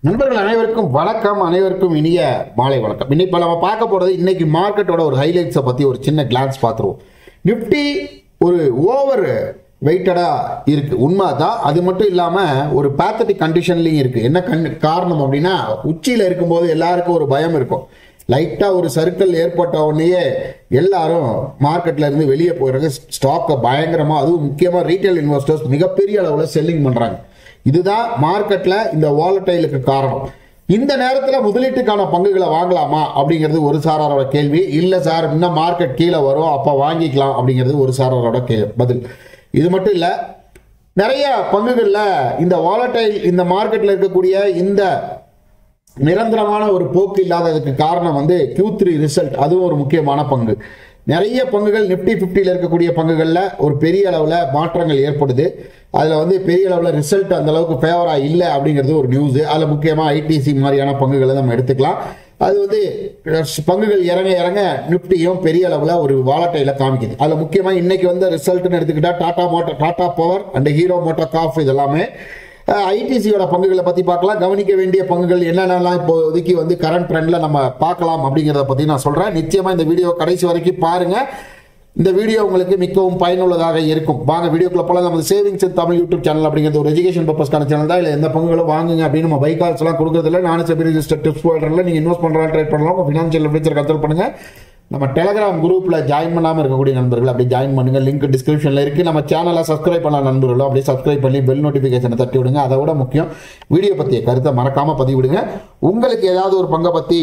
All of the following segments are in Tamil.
நண்பர்கள் அனைவருக்கும் வணக்கம் அனைவருக்கும் இனிய மாலை வணக்கம் இன்னைக்கு இப்ப நம்ம பார்க்க போறது இன்னைக்கு மார்க்கெட்டோட ஒரு ஹைலைட்ஸை பத்தி ஒரு சின்ன கிளான்ஸ் பார்த்துருவோம் நிப்டி ஒரு ஓவர் வெயிட்டடா இருக்கு உண்மை தான் அது மட்டும் இல்லாம ஒரு பேத்தட்டிக் கண்டிஷன்லயும் இருக்கு என்ன கண் காரணம் அப்படின்னா உச்சியில இருக்கும்போது எல்லாருக்கும் ஒரு பயம் இருக்கும் லைட்டா ஒரு சர்க்கிள் ஏற்பட்ட உடனேயே எல்லாரும் மார்க்கெட்ல இருந்து வெளியே போயிடுறாங்க ஸ்டாக்கை பயங்கரமா அதுவும் முக்கியமா ரீட்டைல் இன்வெஸ்டர்ஸ் மிகப்பெரிய அளவுல செல்லிங் பண்றாங்க இதுதான் மார்க்கெட்ல இந்த வாலட்டைலுக்கு காரணம் இந்த நேரத்துல முதலீட்டுக்கான பங்குகளை வாங்கலாமா அப்படிங்கிறது ஒரு சாராரோட கேள்வி இல்ல சார் இன்னும் மார்க்கெட் கீழே வரும் அப்ப வாங்கிக்கலாம் அப்படிங்கிறது ஒரு சாராரோட கே- பதில் இது மட்டும் இல்ல நிறைய பங்குகள்ல இந்த வாலட்டைல் இந்த மார்க்கெட்ல இருக்கக்கூடிய இந்த நிரந்தரமான ஒரு போக்கு இல்லாததுக்கு காரணம் வந்து Q3 த்ரீ ரிசல்ட் அதுவும் ஒரு முக்கியமான பங்கு நிறைய பங்குகள் நிப்டி ஃபிஃப்டியில் இருக்கக்கூடிய பங்குகளில் ஒரு பெரிய அளவில் மாற்றங்கள் ஏற்படுது அதில் வந்து பெரிய அளவில் ரிசல்ட் அந்த அளவுக்கு ஃபேவராக இல்லை அப்படிங்கிறது ஒரு நியூஸ் அதில் முக்கியமாக ஐடிசி மாதிரியான பங்குகளை நம்ம எடுத்துக்கலாம் அது வந்து பங்குகள் இறங்க இறங்க நிப்டியும் பெரிய அளவில் ஒரு வாலட்டைல காமிக்குது அதில் முக்கியமாக இன்னைக்கு வந்து ரிசல்ட்னு எடுத்துக்கிட்டா Tata Motor Tata Power and Hero MotoCorp இதெல்லாமே ஐடிசியோட பங்குகளை பற்றி பார்க்கலாம் கவனிக்க வேண்டிய பங்குகள் என்னென்னலாம் இப்போதைக்கு வந்து கரண்ட் ட்ரெண்ட்ல நம்ம பார்க்கலாம் அப்படிங்கிறத பற்றி நான் சொல்கிறேன் நிச்சயமாக இந்த வீடியோ கடைசி வரைக்கும் பாருங்க இந்த வீடியோ உங்களுக்கு மிகவும் பயனுள்ளதாக இருக்கும் வாங்க வீடியோக்குள்ள போல நம்ம சேவிங்ஸ் தமிழ் யூடியூப் சேனல் அப்படிங்கிறது ஒரு எஜுகேஷன் பர்பஸ்க்கான சேனல் தான் இல்லை எந்த பங்குகளும் வாங்குங்க அப்படின்னு நம்ம பைக் கால்ஸ் எல்லாம் கொடுக்கறதில்ல நானும் செபி ரிஜிஸ்டர் டிப்ஸ் போடுறதுல நீங்கள் இன்வெஸ்ட் பண்ணுறா ட்ரேட் பண்ணலாம் உங்கள் ஃபினான்ஷியல் ஃபியூச்சர் கன்சல்ட் பண்ணுங்க நம்ம டெலகிராம் குரூப்ல ஜாயின் பண்ணாம இருக்கக்கூடிய நண்பர்கள் அப்படியே ஜாயின் பண்ணுங்க லிங்க் டிஸ்கிரிப்ஷன்ல இருக்கு நம்ம சேனலை சப்ஸ்கிரைப் பண்ண நண்பர்களும் அப்படியே சப்ஸ்கிரைப் பண்ணி பெல் நோட்டிபிகேஷனை தட்டி விடுங்க அதை விட முக்கியம் வீடியோ பத்திய கருத்தை மறக்காம பதிவிடுங்க உங்களுக்கு ஏதாவது ஒரு பங்கை பத்தி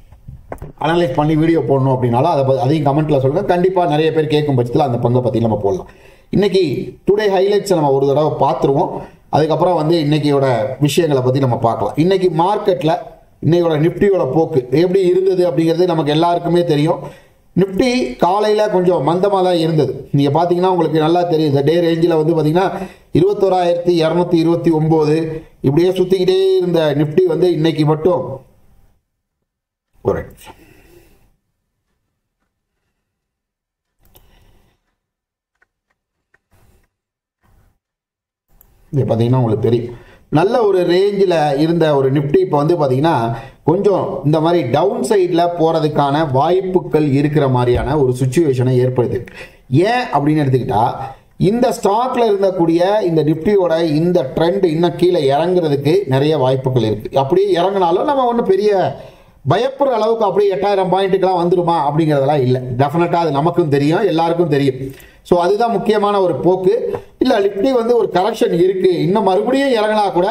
அனலைஸ் பண்ணி வீடியோ போடணும் அப்படின்னாலும் அதை ப- அதையும் கமெண்ட்ல சொல்லுங்க கண்டிப்பா நிறைய பேர் கேட்கும் பட்சத்தில் அந்த பங்கை பத்தி நம்ம போடலாம் இன்னைக்கு டுடே ஹைலைட்ஸ் நம்ம ஒரு தடவை பார்த்துருவோம் அதுக்கப்புறம் வந்து இன்னைக்கியோட விஷயங்களை பத்தி நம்ம பார்க்கலாம் இன்னைக்கு மார்க்கெட்ல இன்னையோட நிப்டியோட போக்கு எப்படி இருந்தது அப்படிங்கிறது நமக்கு எல்லாருக்குமே தெரியும் நிப்டி காலையில கொஞ்சம் மந்தமாக தான் இருந்தது நீங்க பாத்தீங்கன்னா உங்களுக்கு நல்லா தெரியும் இந்த டே ரேஞ்சில் வந்து பாத்தீங்கன்னா இருபத்தோராயிரத்தி இரநூத்தி இருபத்தி ஒன்பது இப்படியே சுத்திக்கிட்டே இருந்த நிப்டி வந்து இன்னைக்கு மட்டும் ஒரு நிமிஷம் இது பார்த்தீங்கன்னா உங்களுக்கு தெரியும் நல்ல ஒரு ரேஞ்சில் இருந்த ஒரு நிஃப்டி இப்போ வந்து பார்த்தீங்கன்னா கொஞ்சம் இந்த மாதிரி டவுன் சைடில் போகிறதுக்கான வாய்ப்புகள் இருக்கிற மாதிரியான ஒரு சுச்சுவேஷனை ஏற்படுது ஏன் அப்படின்னு எடுத்துக்கிட்டா இந்த ஸ்டாக்ல இருந்தக்கூடிய இந்த நிஃப்டியோட இந்த ட்ரெண்ட் இன்னும் கீழே இறங்குறதுக்கு நிறைய வாய்ப்புகள் இருக்கு அப்படியே இறங்கினாலும் நம்ம ஒன்றும் பெரிய பயப்படுற அளவுக்கு அப்படியே எட்டாயிரம் பாயிண்ட்டுக்கெல்லாம் வந்துருமா அப்படிங்கிறதெல்லாம் இல்லை டெஃபினட்டாக அது நமக்கும் தெரியும் எல்லாருக்கும் தெரியும் ஸோ அதுதான் முக்கியமான ஒரு போக்கு இல்லை நிஃப்டி வந்து ஒரு கரெக்ஷன் இருக்கு இன்னும் மறுபடியும் இறங்கினா கூட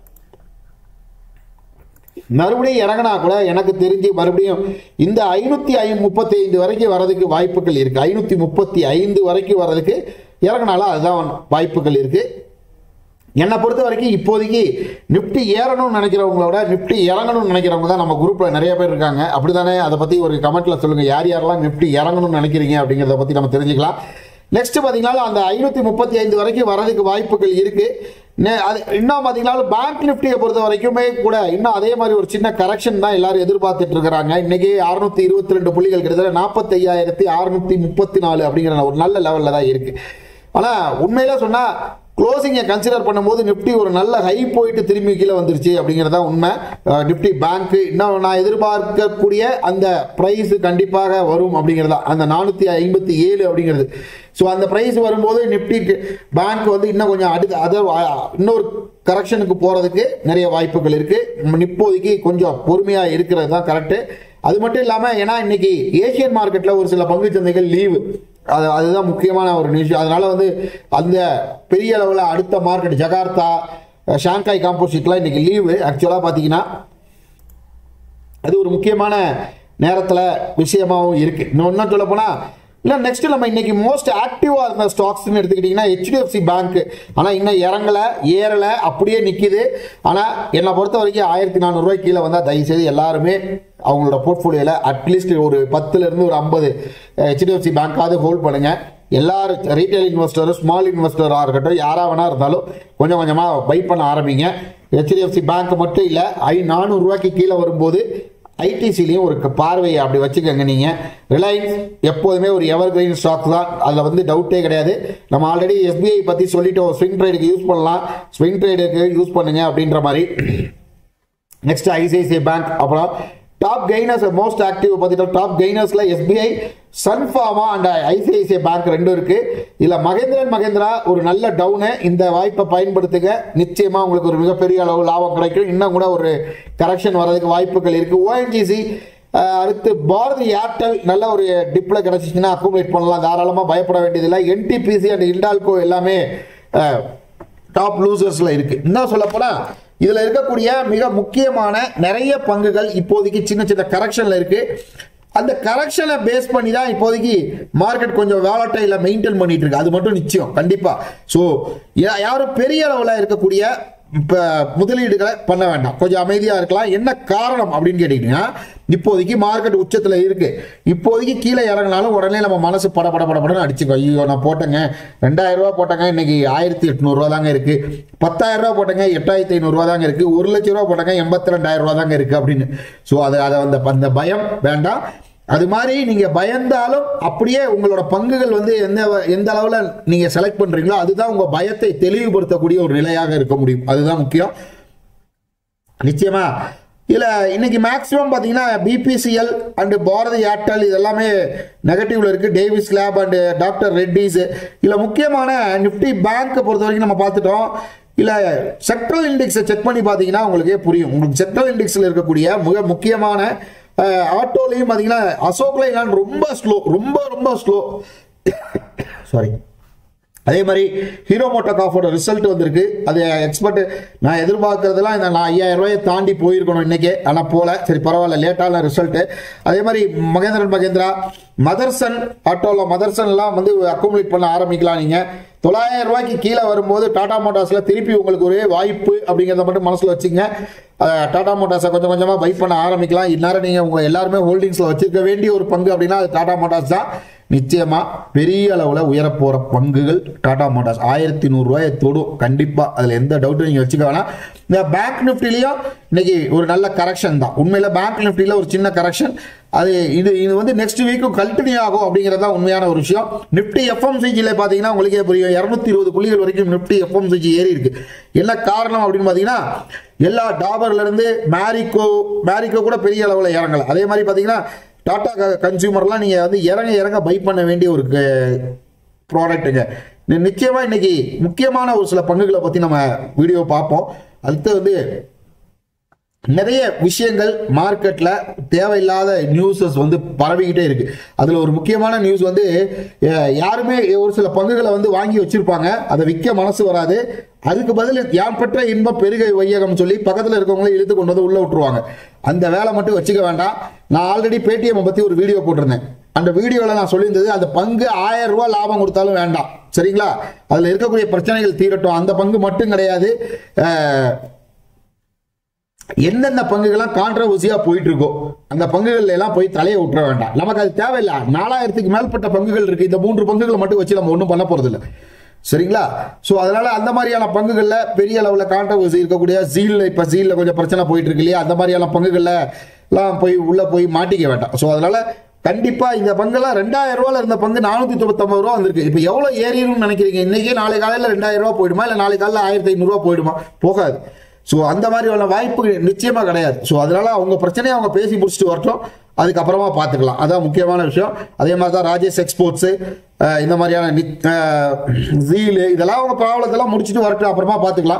மறுபடியும் இறங்கினா கூட எனக்கு தெரிஞ்சு மறுபடியும் இந்த ஐநூத்தி ஐ முப்பத்தி ஐந்து வரைக்கும் வர்றதுக்கு வாய்ப்புகள் இருக்கு ஐநூத்தி முப்பத்தி ஐந்து வரைக்கும் வர்றதுக்கு இறங்கினாலும் அதுதான் வாய்ப்புகள் இருக்கு என்னை பொறுத்த வரைக்கும் இப்போதைக்கு நிப்டி ஏறணும்னு நினைக்கிறவங்களோட நிப்டி இறங்கணும்னு நினைக்கிறவங்க தான் நம்ம குரூப்ல நிறைய பேர் இருக்காங்க அப்படிதானே அதை பத்தி ஒரு கமெண்ட்ல சொல்லுங்க யார் யாரெல்லாம் நிப்டி இறங்கணும்னு நினைக்கிறீங்க அப்படிங்கிறத பத்தி நம்ம தெரிஞ்சுக்கலாம் நெக்ஸ்ட் பாத்தீங்கன்னா அந்த ஐநூத்தி முப்பத்தி ஐந்து வரைக்கும் வரதுக்கு வாய்ப்புகள் இருக்கு நெ- அது இன்னும் பாத்தீங்கன்னா பேங்க் நிப்டியை பொறுத்த வரைக்குமே கூட இன்னும் அதே மாதிரி ஒரு சின்ன கரெக்ஷன் தான் எல்லாரும் எதிர்பார்த்துட்டு இருக்கிறாங்க இன்னைக்கு அறுநூத்தி இருபத்தி ரெண்டு புள்ளிகள் கிட்டத்தட்ட நாற்பத்தி ஐயாயிரத்தி அறுநூத்தி முப்பத்தி நாலு அப்படிங்கிற ஒரு நல்ல லெவல்ல தான் இருக்கு ஆனா உண்மையில சொன்னா க்ளோசிங்கை கன்சிடர் பண்ணும்போது நிப்டி ஒரு நல்ல ஹை போயிட்டு திரும்பி கீழே வந்துருச்சு அப்படிங்கிறதா உண்மை அஹ் நிப்டி பேங்க் இன்னும் நான் எதிர்பார்க்கக்கூடிய அந்த பிரைஸ் கண்டிப்பாக வரும் அப்படிங்கிறதா அந்த நானூற்றி ஐம்பத்தி ஏழு அப்படிங்கிறது ஸோ அந்த பிரைஸ் வரும்போது நிப்டி பேங்க் வந்து இன்னும் கொஞ்சம் அடுத்த அதர் இன்னொரு கரெக்ஷனுக்கு போறதுக்கு நிறைய வாய்ப்புகள் இருக்கு நம்ம இப்போதைக்கு கொஞ்சம் பொறுமையா இருக்கிறது தான் கரெக்ட் அது மட்டும் இல்லாம ஏன்னா இன்னைக்கு ஏசியன் மார்க்கெட்ல ஒரு சில பங்கு சந்தைகள் லீவு அது அதுதான் முக்கியமான ஒரு நியூஸ் அதனால வந்து அந்த பெரிய அளவில் அடுத்த மார்க்கெட் ஜகார்த்தா அஹ், ஷாங்காய் காம்போசிட்லாம் இன்னைக்கு லீவு ஆக்சுவலாக பார்த்தீங்கன்னா அது ஒரு முக்கியமான நேரத்தில் விஷயமாவும் இருக்கு இன்னும் இன்னும் சொல்ல போனா இல்லை நெக்ஸ்ட் நம்ம இன்னைக்கு மோஸ்ட் ஆக்டிவாக இருந்த ஸ்டாக்ஸ்னு எடுத்துக்கிட்டிங்கன்னா ஹெச்டிஎஃப்சி பேங்க் ஆனால் இன்னும் இறங்கலை ஏறலை அப்படியே நிற்கிது ஆனால் என்னை பொறுத்த வரைக்கும் ஆயிரத்தி நானூறுரூவாய் கீழே வந்தால் தயவுசெய்து எல்லாருமே அவங்களோட போர்ட்ஃபோலியோவில் அட்லீஸ்ட் ஒரு பத்துலேருந்து ஒரு ஐம்பது ஹெச்டிஎஃப்சி பேங்காவது ஹோல்ட் பண்ணுங்க எல்லாரும் ரீட்டைல் இன்வெஸ்டரும் ஸ்மால் இன்வெஸ்டராக இருக்கட்டும் யாராக வேணா இருந்தாலும் கொஞ்சம் கொஞ்சமாக பை பண்ண ஆரம்பிங்க ஹெச்டிஎஃப்சி பேங்க் மட்டும் இல்லை ஐ நானூறுரூவாய்க்கு கீழே வரும்போது ஐடிசிலையும் ஒரு க- பார்வையை அப்படி வச்சுக்கோங்க நீங்கள் ரிலையன்ஸ் எப்போதுமே ஒரு எவர் கிரீன் ஸ்டாக் தான் அதில் வந்து டவுட்டே கிடையாது நம்ம ஆல்ரெடி எஸ்பிஐ பற்றி சொல்லிட்டோம் ஸ்விங் ட்ரேடுக்கு யூஸ் பண்ணலாம் ஸ்விங் ட்ரேடுக்கு யூஸ் பண்ணுங்க அப்படின்ற மாதிரி நெக்ஸ்ட் ஐசிஐசிஐ பேங்க் அப்புறம் டாப் கெய்னர்ஸ் மோஸ்ட் ஆக்டிவ் பார்த்தீங்கன்னா டாப் கெய்னர்ஸ்ல SBI Sun Pharma and ICICI bank ரெண்டும் இருக்கு இதுல மகேந்திரன் மகேந்திரா ஒரு நல்ல டவுனு இந்த வாய்ப்பை பயன்படுத்துங்க நிச்சயமா உங்களுக்கு ஒரு மிகப்பெரிய அளவு லாபம் கிடைக்கும் இன்னும் கூட ஒரு கரெக்ஷன் வர்றதுக்கு வாய்ப்புகள் இருக்கு ஓஎன்ஜிசி அடுத்து பாரதி ஏர்டெல் நல்ல ஒரு டிப்ல கிடைச்சிச்சுன்னா அக்குமுலேட் பண்ணலாம் தாராளமா பயப்பட வேண்டியதில்லை என்டிபிசி அண்ட் இண்டால்கோ எல்லாமே டாப் லூசர்ஸ்ல இருக்கு இன்னும் சொல்ல போனா இதுல இருக்கக்கூடிய மிக முக்கியமான நிறைய பங்குகள் இப்போதைக்கு சின்ன சின்ன கரெக்ஷன்ல இருக்கு அந்த கரெக்ஷனை பேஸ் பண்ணி தான் இப்போதைக்கு மார்க்கெட் கொஞ்சம் வேலட்டைல மெயின்டைன் பண்ணிட்டு இருக்கு அது மட்டும் நிச்சயம் கண்டிப்பா ஸோ யாரும் பெரிய அளவில் இருக்கக்கூடிய இப்போ முதலீடுகளை பண்ண வேண்டாம் கொஞ்சம் அமைதியாக இருக்கலாம் என்ன காரணம் அப்படின்னு கேட்டீங்கன்னா இப்போதைக்கு மார்க்கெட் உச்சத்தில் இருக்கு இப்போதைக்கு கீழே இறங்கினாலும் உடனே நம்ம மனசு பட பட பட படன்னு அடிச்சுக்கோ ஐயோ நான் போட்டேங்க ரெண்டாயிரம் ரூபா போட்டேங்க இன்னைக்கு ஆயிரத்தி எட்நூறுவா தாங்க இருக்கு பத்தாயிரம் ரூபா போட்டேங்க எட்டாயிரத்தி ஐநூறுரூவா தாங்க இருக்கு ஒரு லட்ச ரூபா போட்டேங்க எண்பத்தி ரெண்டாயிரம் ரூபா தாங்க இருக்கு அப்படின்னு ஸோ அது அதை அந்த அந்த பயம் வேண்டாம் அது மாதிரி நீங்க பயந்தாலும் அப்படியே உங்களோட பங்குகள் வந்து எந்த எந்த அளவுல நீங்க செலக்ட் பண்றீங்களோ அதுதான் உங்க பயத்தை தெளிவுபடுத்தக்கூடிய ஒரு நிலையாக இருக்க முடியும் அதுதான் முக்கியம் நிச்சயமா இதுல இன்னைக்கு மேக்ஸிமம் பாத்தீங்கன்னா பிபிசிஎல் அண்ட் பாரதி ஏர்டெல் இது எல்லாமே நெகட்டிவ்ல இருக்கு Divi's lab and doctor Reddy's இதுல முக்கியமான நிப்டி பேங்க் பொறுத்த வரைக்கும் நம்ம பார்த்துட்டோம் இல்ல செக்ட்ரல் இண்டெக்ஸை செக் பண்ணி பார்த்தீங்கன்னா உங்களுக்கே புரியும் உங்களுக்கு செக்ட்ரல் இண்டெக்ஸில் இருக்கக்கூடிய மிக முக்கியமான ஆட்டோலையும் பார்த்தீங்கன்னா அசோக் லைலாண்ட் ரொம்ப ஸ்லோ ரொம்ப ரொம்ப ஸ்லோ சாரி அதே மாதிரி ஹீரோ மோட்டோகாஃபோட ரிசல்ட் வந்திருக்கு அது எக்ஸ்பர்ட் நான் எதிர்பார்க்கறதெல்லாம் இந்த நான் ஐயாயிரம் ரூபாயை தாண்டி போயிருக்கணும் இன்னைக்கு ஆனால் போல சரி பரவாயில்ல லேட்டான ரிசல்ட் அதே மாதிரி மகேந்திரன் மகேந்திரா மதர்சன் ஆட்டோவில் மதர்சன்லாம் வந்து அக்குமுலேட் பண்ண ஆரம்பிக்கலாம் நீங்கள் தொள்ளாயிரம் ரூபாய்க்கு கீழே வரும்போது டாடா மோட்டார்ஸ்ல திருப்பி உங்களுக்கு ஒரே வாய்ப்பு அப்படிங்கிறத மட்டும் மனசுல வச்சுங்க அஹ், டாடா மோட்டார்ஸை கொஞ்சம் கொஞ்சமா பை பண்ண ஆரம்பிக்கலாம் இந்நேரம் நீங்க உங்க எல்லாருமே ஹோல்டிங்ஸ்ல வச்சிருக்க வேண்டிய ஒரு பங்கு அப்படின்னா அது டாடா மோட்டார்ஸ் தான் நிச்சயமா பெரிய அளவுல உயரப் போற பங்குகள் டாடா மோட்டார்ஸ் ஆயிரத்தி நூறு ரூபாயை தொடும் கண்டிப்பா அதுல எந்த டவுட்டும் நீங்க வச்சுக்க வேணாம் இந்த பேங்க் நிஃப்டிலையும் இன்னைக்கு ஒரு நல்ல கரெக்ஷன் தான் உண்மையில பேங்க் நிஃப்டில ஒரு சின்ன கரெக்ஷன் அது இது இது வந்து நெக்ஸ்ட் வீக்கும் கண்டினியூ ஆகும் அப்படிங்கிறது தான் உண்மையான ஒரு விஷயம் நிப்டி எஃப்எம்சிஜியில் பார்த்தீங்கன்னா உங்களுக்கே புரியும் இரநூத்தி இருபது புள்ளிகள் வரைக்கும் நிப்டி எஃப்எம்சிஜி ஏறி இருக்கு என்ன காரணம் அப்படின்னு பார்த்தீங்கன்னா எல்லா டாபர்ல இருந்து மேரிக்கோ மேரிக்கோ கூட பெரிய அளவில் இறங்கல அதே மாதிரி பார்த்தீங்கன்னா டாடா கன்சியூமர்லாம் நீங்கள் வந்து இறங்க இறங்க பை பண்ண வேண்டிய ஒரு ப்ராடக்ட்டுங்க நிச்சயமா இன்னைக்கு முக்கியமான ஒரு சில பங்குகளை பற்றி நம்ம வீடியோ பார்ப்போம் அடுத்து வந்து நிறைய விஷயங்கள் மார்க்கெட்ல தேவையில்லாத நியூஸஸ் வந்து பரவிக்கிட்டே இருக்கு அதுல ஒரு முக்கியமான நியூஸ் வந்து அஹ், யாருமே ஒரு சில பங்குகளை வந்து வாங்கி வச்சிருப்பாங்க அதை விற்க மனசு வராது அதுக்கு பதில் யான் பெற்ற இன்பம் பெருகை வையகம் சொல்லி பக்கத்துல இருக்கவங்களே இழுத்து கொண்டு வந்து உள்ள விட்டுருவாங்க அந்த வேலை மட்டும் வச்சுக்க வேண்டாம் நான் ஆல்ரெடி பேடிஎம் பத்தி ஒரு வீடியோ போட்டிருந்தேன் அந்த வீடியோவில் நான் சொல்லியிருந்தது அந்த பங்கு ஆயிரம் ரூபாய் லாபம் கொடுத்தாலும் வேண்டாம் சரிங்களா அதில் இருக்கக்கூடிய பிரச்சனைகள் தீரட்டும் அந்த பங்கு மட்டும் கிடையாது அஹ், எந்தெந்த பங்குகள்லாம் கான்ட்ரவர்சியா போயிட்டு இருக்கோ அந்த பங்குகள்ல எல்லாம் போய் தலையை விட்டுற வேண்டாம் நமக்கு அது தேவையில்லை நாலாயிரத்துக்கு மேற்பட்ட பங்குகள் இருக்கு இந்த மூன்று பங்குகளை மட்டும் வச்சு நம்ம ஒன்றும் பண்ண போறது இல்லை சரிங்களா ஸோ அதனால அந்த மாதிரியான பங்குகளில் பெரிய அளவில் கான்ட்ரவர்சி இருக்கக்கூடிய ஜீல்ல இப்போ ஜீல்ல கொஞ்சம் பிரச்சனை போயிட்டு இருக்கு இல்லையா அந்த மாதிரியான பங்குகளில் எல்லாம் போய் உள்ள போய் மாட்டிக்க வேண்டாம் ஸோ அதனால கண்டிப்பா இந்த பங்கெல்லாம் ரெண்டாயிரம் ரூபாயில இருந்த பங்கு நானூத்தி தொண்ணூத்தொன்பது ரூபா வந்திருக்கு இப்போ எவ்வளவு ஏறிடும்னு நினைக்கிறீங்க இன்னைக்கே நாளை காலையில் ரெண்டாயிரம் ரூபா போயிடுமா இல்லை நாளை காலையில் ஆயிரத்தி ஐநூறுரூவா போயிடுமா போகாது ஸோ அந்த மாதிரியான வாய்ப்பு நிச்சயமா கிடையாது ஸோ அதனால அவங்க பிரச்சனையை அவங்க பேசி முடிச்சுட்டு வரட்டும் அதுக்கப்புறமா பார்த்துக்கலாம் அதான் முக்கியமான விஷயம் அதே மாதிரி தான் ராஜேஷ் எக்ஸ்போர்ட்ஸு இந்த மாதிரியான நித் ஜீலு இதெல்லாம் அவங்க ப்ராப்ளத்தெல்லாம் முடிச்சுட்டு வரட்டும் அப்புறமா பார்த்துக்கலாம்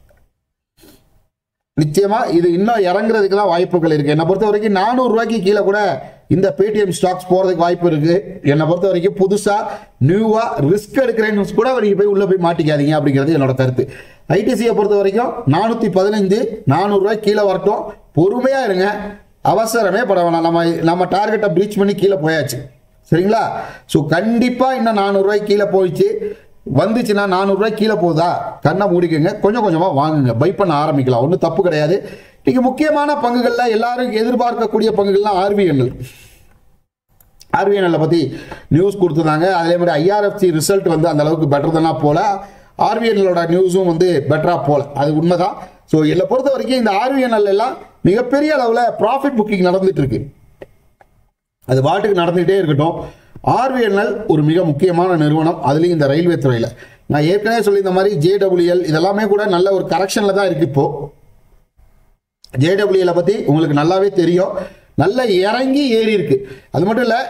நிச்சயமா இது இன்னும் இறங்குறதுக்கெல்லாம் வாய்ப்புகள் இருக்கு என்னை பொறுத்த வரைக்கும் நானூறு ரூபாய்க்கு கீழே கூட இந்த பேடிஎம் ஸ்டாக்ஸ் போறதுக்கு வாய்ப்பு இருக்கு என்னை பொறுத்த வரைக்கும் புதுசா நியூவா ரிஸ்க் எடுக்கிறேன்னு கூட நீங்க போய் உள்ள போய் மாட்டிக்காதீங்க அப்படிங்கிறது என்னோட கருத்து ஐடிசியை பொறுத்த வரைக்கும் நானூத்தி பதினைந்து நானூறு ரூபாய் கீழே வரட்டும் பொறுமையா இருங்க அவசரமே பட வேணாம் நம்ம நம்ம டார்கெட்டை ப்ரீச் பண்ணி கீழே போயாச்சு சரிங்களா ஸோ கண்டிப்பா இன்னும் நானூறு ரூபாய் கீழே போயிடுச்சு வந்துச்சுன்னா நானூறுரூவாய் கீழே போகுதா கண்ணை மூடிக்கங்க கொஞ்சம் கொஞ்சமாக வாங்குங்க பை பண்ண ஆரம்பிக்கலாம் ஒன்றும் தப்பு கிடையாது இன்னைக்கு முக்கியமான பங்குகளில் எல்லாரும் எதிர்பார்க்கக்கூடிய பங்குகள்லாம் ஆர்விஎன்எல் ஆர்விஎன்எல்ல பற்றி நியூஸ் கொடுத்துருந்தாங்க அதே மாதிரி ஐஆர்எஃப்சி ரிசல்ட் வந்து அந்த அளவுக்கு பெட்டர் தானா போல ஆர்விஎன்எலோட நியூஸும் வந்து பெட்டராக போல அது உண்மைதான் ஸோ என்னை பொறுத்த வரைக்கும் இந்த ஆர்விஎன்எல் எல்லாம் மிகப்பெரிய அளவில் ப்ராஃபிட் புக்கிங் நடந்துட்டு இருக்கு அது பாட்டுக்கு நடந்துகிட்டே இருக்கட்டும் ஆர்விஎன்எல் ஒரு மிக முக்கியமான நிறுவனம் அதுலேயும் இந்த ரயில்வே துறையில் நான் ஏற்கனவே சொல்லியிருந்த மாதிரி ஜேடபிள்யூஎல் இதெல்லாமே கூட நல்ல ஒரு கரெக்ஷனில் தான் இருக்கு இப்போ ஜேடபிள்யூல பத்தி உங்களுக்கு நல்லாவே தெரியும் நல்லா இறங்கி ஏறி இருக்கு அது மட்டும் இல்ல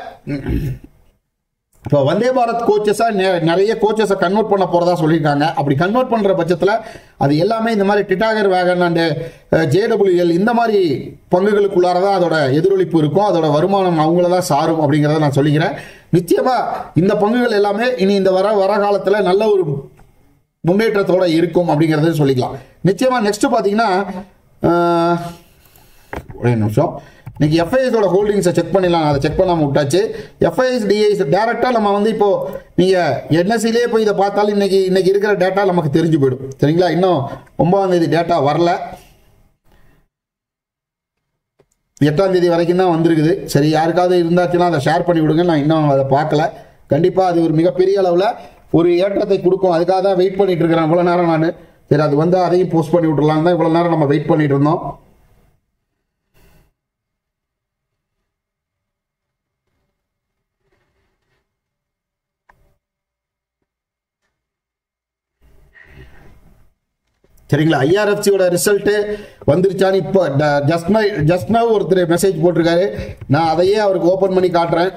இப்போ வந்தே பாரத் கோச்சஸாக நிறைய கோச்சஸை கன்வெர்ட் பண்ண போகிறதா சொல்லியிருக்காங்க அப்படி கன்வெர்ட் பண்ணுற பட்சத்தில் அது எல்லாமே இந்த மாதிரி டிட்டாகர் வேகன் அண்டு ஜேடபிள்யூஎல் இந்த மாதிரி பங்குகளுக்குள்ளார தான் அதோட எதிரொலிப்பு இருக்கும் அதோட வருமானம் அவங்கள தான் சாரும் அப்படிங்கிறத நான் சொல்லிக்கிறேன் நிச்சயமாக இந்த பங்குகள் எல்லாமே இனி இந்த வர வர காலத்தில் நல்ல ஒரு முன்னேற்றத்தோட இருக்கும் அப்படிங்கிறத சொல்லிக்கலாம் நிச்சயமாக நெக்ஸ்ட் பார்த்தீங்கன்னா அஹ், ஒரே நிமிஷம் இன்னைக்கு எஃப்ஐஎஸோட ஹோல்டிங்ஸை செக் பண்ணிடலாம் அதை செக் பண்ணாமல் விட்டாச்சு எஃப்ஐஎஸ் டிஐஸ் டேரெக்டாக நம்ம வந்து இப்போ நீங்கள் என்எஸ்சிலே போய் இதை பார்த்தாலும் இன்னைக்கு இன்னைக்கு இருக்கிற டேட்டா நமக்கு தெரிஞ்சு போயிடும் சரிங்களா இன்னும் ஒன்பதாம் தேதி டேட்டா வரல எட்டாம் தேதி வரைக்கும் தான் வந்திருக்குது சரி யாருக்காவது இருந்தாச்சுன்னா அதை ஷேர் பண்ணி விடுங்க நான் இன்னும் அதை பார்க்கல கண்டிப்பாக அது ஒரு மிகப்பெரிய அளவில் ஒரு ஏற்றத்தை கொடுக்கும் அதுக்காக தான் வெயிட் பண்ணிட்டு இருக்கிறேன் இவ்வளோ நேரம் நான் சரி அது வந்து அதையும் போஸ்ட் பண்ணி விட்டுறலாம் தான் இவ்வளோ நேரம் நம்ம வெயிட் பண்ணிட்டு இருந்தோம் சரிங்களா ஐஆர்எஃப்சியோட ரிசல்ட்டு வந்துருச்சான்னு இப்போ ஜஸ்ட் ஜஸ்ட் நவ் ஒருத்தர் மெசேஜ் போட்டிருக்காரு நான் அதையே அவருக்கு ஓப்பன் பண்ணி காட்டுறேன்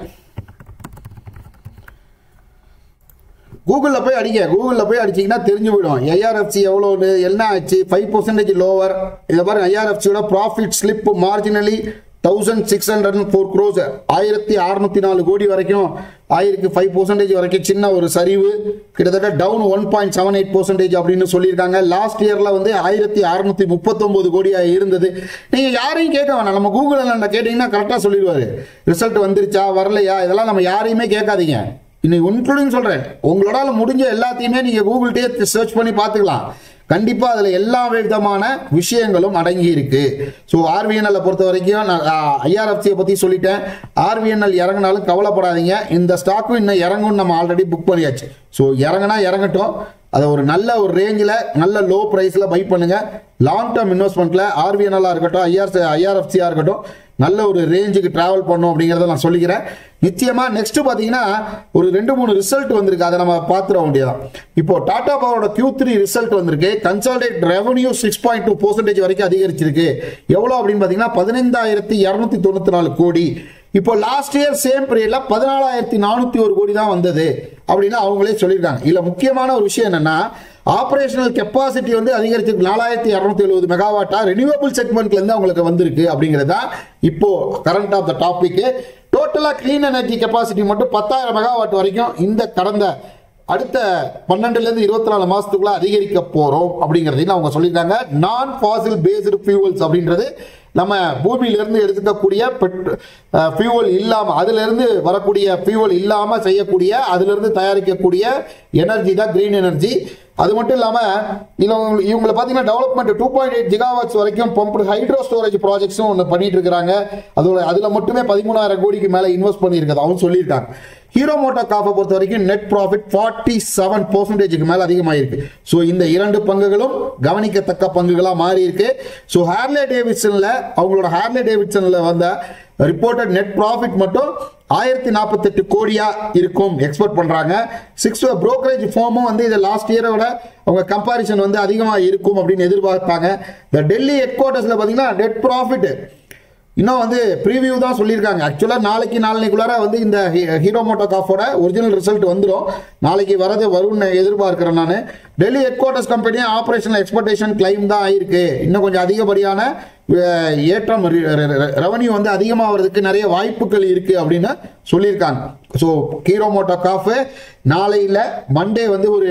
கூகுளில் போய் அடிங்க கூகுளில் போய் அடிச்சீங்கன்னா தெரிஞ்சு போயிடும் ஐஆர்எஃப்சி எவ்வளோன்னு என்ன ஆச்சு ஃபைவ் பர்சன்டேஜ் லோவர் இதை பாருங்க ஐஆர்எஃப்சியோட profit slip marginally thousand six hundred four crores ஆயிரத்தி அறுநூத்தி நாலு கோடி வரைக்கும் ஆயிருக்கு ஃபைவ் பர்சன்டேஜ் வரைக்கும் சின்ன ஒரு சரிவு கிட்டத்தட்ட down one point seven eight percentage அப்படின்னு சொல்லியிருக்காங்க லாஸ்ட் இயர்ல வந்து ஆயிரத்தி அறுநூத்தி முப்பத்தொன்பது கோடியா இருந்தது நீங்க யாரையும் கேட்க வேணாம் நம்ம கூகுளில் கேட்டீங்கன்னா கரெக்டாக சொல்லிடுவாரு ரிசல்ட் வந்துருச்சா வரலையா இதெல்லாம் நம்ம யாரையுமே கேட்காதீங்க இன்னைக்கு இன்க்ளூடிங் சொல்றேன் உங்களால முடிஞ்ச எல்லாத்தையுமே நீங்க கூகுள்கிட்டயே சர்ச் பண்ணி பார்த்துக்கலாம் கண்டிப்பா அதுல எல்லா விதமான விஷயங்களும் அடங்கி இருக்கு ஸோ ஆர்விஎன்எல் பொறுத்த வரைக்கும் நான் ஐஆர்எஃப்சியை பத்தி சொல்லிட்டேன் ஆர்விஎன்எல் இறங்கினாலும் கவலைப்படாதீங்க இந்த ஸ்டாக்கும் இன்னும் இறங்கும் நம்ம ஆல்ரெடி புக் பண்ணியாச்சு ஸோ இறங்கினா இறங்கட்டும் அதை ஒரு நல்ல ஒரு ரேஞ்சில் நல்ல லோ ப்ரைஸில் பை பண்ணுங்க லாங் டேர்ம் இன்வெஸ்ட்மெண்ட்டில் ஆர்விஎன்எல்லாக இருக்கட்டும் ஐஆர் ஐஆர்எஃப்சியாக இருக்கட்டும் நல்ல ஒரு ரேஞ்சுக்கு டிராவல் பண்ணும் அப்படிங்கிறத நான் சொல்லிக்கிறேன் நிச்சயமா நெக்ஸ்ட் பார்த்தீங்கன்னா ஒரு ரெண்டு மூணு ரிசல்ட் வந்திருக்கு அதை நம்ம பார்த்துட வேண்டியதான் இப்போ டாடா பவரோட Q3 த்ரீ ரிசல்ட் வந்திருக்கு consolidated revenue six point two percentage வரைக்கும் அதிகரிச்சிருக்கு எவ்வளோ அப்படின்னு பார்த்தீங்கன்னா பதினைந்தாயிரத்தி இரநூத்தி தொண்ணூத்தி நாலு கோடி இப்போ லாஸ்ட் இயர் சேம் பீரியட்ல பதினாலாயிரத்தி நானூத்தி ஒரு கோடி தான் வந்தது அப்படின்னு அவங்களே சொல்லியிருக்காங்க இல்ல முக்கியமான ஒரு விஷயம் என்னன்னா ஆபரேஷனல் கெப்பாசிட்டி வந்து அதிகரிச்சிருக்கு நாலாயிரத்தி இரநூத்தி எழுபது மெகாவாட்டா ரெனியூவபிள் செக்மெண்ட்ல இருந்து அவங்களுக்கு வந்திருக்கு அப்படிங்கிறது தான் இப்போ கரண்ட் ஆஃப் த டாபிக் டோட்டலா கிளீன் எனர்ஜி கெப்பாசிட்டி மட்டும் பத்தாயிரம் மெகாவாட் வரைக்கும் இந்த கடந்த அடுத்த பன்னெண்டுல இருந்து இருபத்தி நாலு மாசத்துக்குள்ள அதிகரிக்க போறோம் அப்படிங்கறதையும் அவங்க சொல்லியிருக்காங்க நான் ஃபாசில் பேஸ்டு ஃபியூவல்ஸ் அப்படின்றது நம்ம பூமியில இருந்து எடுத்துக்கக்கூடிய ஃபியூவல் இல்லாம அதுல இருந்து வரக்கூடிய ஃபியூவல் இல்லாம செய்யக்கூடிய அதுல இருந்து தயாரிக்கக்கூடிய எனர்ஜி தான் கிரீன் எனர்ஜி அது மட்டும் இல்லாம இவங்க இவங்களை பாத்தீங்கன்னா development two point eight gigawatts வரைக்கும் பம்ப்டு ஹைட்ரோ ஸ்டோரேஜ் ப்ராஜெக்ட்ஸும் ஒன்று பண்ணிட்டு இருக்காங்க அதோட அதுல மட்டுமே பதிமூணாயிரம் கோடிக்கு மேல இன்வெஸ்ட் பண்ணியிருக்கதாகவும் சொல்லியிருக்காங்க ஹீரோ மோட்டோ காஃபை பொறுத்த வரைக்கும் நெட் ப்ராஃபிட் ஃபார்ட்டி செவன் பர்சன்டேஜுக்கு மேல அதிகமாயிருக்கு ஸோ இந்த இரண்டு பங்குகளும் கவனிக்கத்தக்க பங்குகளா மாறி இருக்கு ஸோ ஹேர்லே டேவிட்சன்ல அவங்களோட ஹேர்லே டேவிட்சன்ல வந்த ரிப்போர்ட்டட் நெட் ப்ராஃபிட் மட்டும் ஆயிரத்தி நாற்பத்தெட்டு கோடியா இருக்கும் எக்ஸ்பெக்ட் பண்றாங்க சிக்ஸ் brokerage ஃபார்மும் வந்து இது லாஸ்ட் இயரோட அவங்க கம்பாரிசன் வந்து அதிகமா இருக்கும் அப்படின்னு எதிர்பார்த்தாங்க இந்த டெல்லி ஹெட் குவார்ட்டர்ஸ்ல பாத்தீங்கன்னா நெட் ப்ராஃபிட் இன்னும் வந்து ப்ரீவியூ தான் சொல்லியிருக்காங்க ஆக்சுவலாக நாளைக்கு நாளைக்குள்ளார வந்து இந்த ஹீரோ மோட்டோ காஃபோட ஒரிஜினல் ரிசல்ட் வந்துடும் நாளைக்கு வரது வரும்னு எதிர்பார்க்கிறேன் நான் டெல்லி ஹெட் குவார்ட்டர்ஸ் கம்பெனியும் ஆப்ரேஷனல் எக்ஸ்பெக்டேஷன் கிளைம் தான் ஆயிருக்கு இன்னும் கொஞ்சம் அதிகப்படியான அஹ், ஏற்றம் ரெவன்யூ வந்து அதிகமாகிறதுக்கு நிறைய வாய்ப்புகள் இருக்கு அப்படின்னு சொல்லியிருக்காங்க ஸோ ஹீரோ மோட்டோ காஃபு நாளையில் மண்டே வந்து ஒரு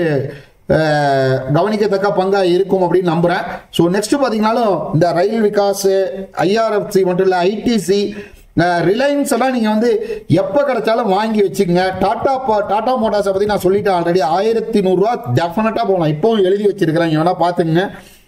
அஹ், கவனிக்கத்தக்க பங்கா இருக்கும் அப்படின்னு நம்புறேன் ஸோ நெக்ஸ்ட் பார்த்தீங்கன்னாலும் இந்த ரயில் விகாஸ் ஐஆர்எஃப்சி மட்டும் இல்லை ஐடிசி ரிலையன்ஸ் எல்லாம் நீங்க வந்து எப்போ கிடைச்சாலும் வாங்கி வச்சுக்கோங்க டாடா ப- டாடா மோட்டார்ஸை பத்தி நான் சொல்லிட்டேன் ஆல்ரெடி ஆயிரத்தி நூறுரூவா டெஃபினட்டா போகலாம் இப்போவும் எழுதி வச்சிருக்கிறேன் இங்க வேணா பாத்துங்க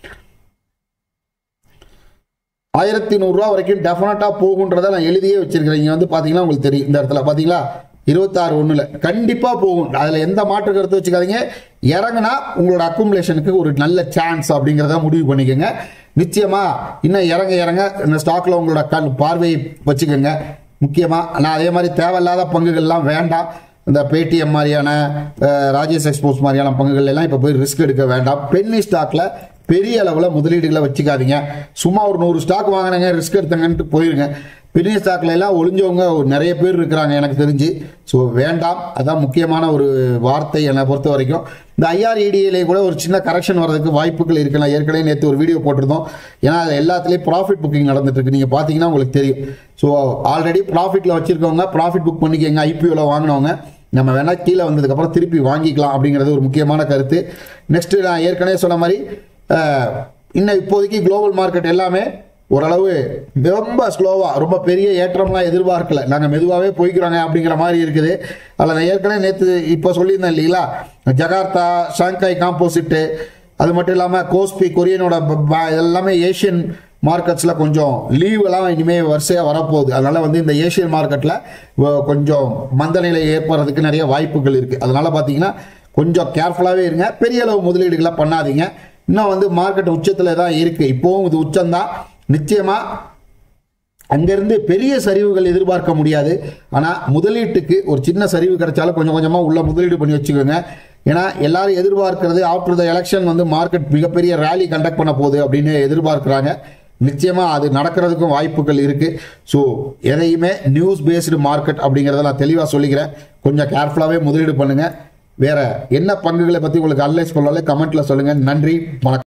ஆயிரத்தி நூறுரூவா வரைக்கும் டெஃபினட்டா போகுன்றதை நான் எழுதியே வச்சிருக்கிறேன் இங்க வந்து பாத்தீங்கன்னா உங்களுக்கு தெரியும் இந்த இடத்துல பாத்தீங்களா இருபத்தாறு ஒண்ணுல கண்டிப்பா போகும் அதுல எந்த மாற்று கருத்து வச்சுக்காதீங்க இறங்குனா உங்களோட அக்குமுலேஷனுக்கு ஒரு நல்ல சான்ஸ் அப்படிங்கிறத முடிவு பண்ணிக்கோங்க நிச்சயமா இன்னும் இறங்க இறங்க இந்த ஸ்டாக்ல உங்களோட கண் பார்வையை வச்சுக்கோங்க முக்கியமா நான் அதே மாதிரி தேவையில்லாத பங்குகள்லாம் வேண்டாம் இந்த பேடிஎம் மாதிரியான அஹ், ராஜேஷ் எக்ஸ்போர்ட்ஸ் மாதிரியான பங்குகள் எல்லாம் இப்போ போய் ரிஸ்க் எடுக்க வேண்டாம் பென்னி ஸ்டாக்ல பெரிய அளவில் முதலீடுகளை வச்சுக்காதீங்க சும்மா ஒரு நூறு ஸ்டாக் வாங்கினங்க ரிஸ்க் எடுத்தங்கன்ட்டு போயிருங்க பெரிய ஸ்டாக்ல எல்லாம் ஒளிஞ்சவங்க ஒரு நிறைய பேர் இருக்கிறாங்க எனக்கு தெரிஞ்சு ஸோ வேண்டாம் அதான் முக்கியமான ஒரு வார்த்தை என்னை பொறுத்த வரைக்கும் இந்த ஐஆர்இடியிலே கூட ஒரு சின்ன கரெக்ஷன் வர்றதுக்கு வாய்ப்புகள் இருக்கு நான் ஏற்கனவே நேற்று ஒரு வீடியோ போட்டிருந்தோம் ஏன்னா அது எல்லாத்துலேயும் ப்ராஃபிட் புக்கிங் நடந்துட்டு இருக்கு நீங்கள் பார்த்தீங்கன்னா உங்களுக்கு தெரியும் ஸோ ஆல்ரெடி ப்ராஃபிட்டில் வச்சிருக்கவங்க ப்ராஃபிட் புக் பண்ணிக்கங்க ஐபிஓவில் வாங்கினவங்க நம்ம வேணா கீழே வந்ததுக்கப்புறம் திருப்பி வாங்கிக்கலாம் அப்படிங்கிறது ஒரு முக்கியமான கருத்து நெக்ஸ்ட் நான் ஏற்கனவே சொன்ன மாதிரி அஹ், இன்னும் இப்போதைக்கு குளோபல் மார்க்கெட் எல்லாமே ஓரளவு ரொம்ப ஸ்லோவாக ரொம்ப பெரிய ஏற்றம்லாம் எதிர்பார்க்கல நாங்கள் மெதுவாகவே போய்க்கிறோங்க அப்படிங்கிற மாதிரி இருக்குது அதில் நான் ஏற்கனவே நேற்று இப்போ சொல்லியிருந்தேன் இல்லைங்களா ஜகார்த்தா ஷாங்காய் காம்போசிட்டு அது மட்டும் இல்லாமல் கோஸ்பி கொரியனோட ப- ப- எல்லாமே ஏஷியன் மார்க்கெட்ஸில் கொஞ்சம் லீவெல்லாம் இனிமேல் வரிசையாக வரப்போகுது அதனால் வந்து இந்த ஏஷியன் மார்க்கெட்டில் கொஞ்சம் மந்தநிலை ஏற்படுறதுக்கு நிறைய வாய்ப்புகள் இருக்குது அதனால் பார்த்தீங்கன்னா கொஞ்சம் கேர்ஃபுல்லாகவே இருங்க பெரிய அளவு முதலீடுகளை பண்ணாதீங்க இன்னும் வந்து மார்க்கெட் உச்சத்தில் தான் இருக்குது இப்போவும் இது உச்சம்தான் நிச்சயமாக அங்கேருந்து பெரிய சரிவுகள் எதிர்பார்க்க முடியாது ஆனால் முதலீட்டுக்கு ஒரு சின்ன சரிவு கிடைச்சாலும் கொஞ்சம் கொஞ்சமாக உள்ள முதலீடு பண்ணி வச்சுக்கோங்க ஏன்னா எல்லாரும் எதிர்பார்க்கிறது ஆஃப்டர் த எலெக்ஷன் வந்து மார்க்கெட் மிகப்பெரிய ரேலி கண்டக்ட் பண்ண போகுது அப்படின்னு எதிர்பார்க்குறாங்க நிச்சயமாக அது நடக்கிறதுக்கும் வாய்ப்புகள் இருக்குது ஸோ எதையுமே நியூஸ் பேஸ்டு மார்க்கெட் அப்படிங்கிறத நான் தெளிவாக சொல்லிக்கிறேன் கொஞ்சம் கேர்ஃபுல்லாகவே முதலீடு பண்ணுங்கள் வேற என்ன பங்குகளை பற்றி உங்களுக்கு அனலைஸ் பண்ணாலே கமெண்ட்டில் சொல்லுங்கள் நன்றி வணக்கம்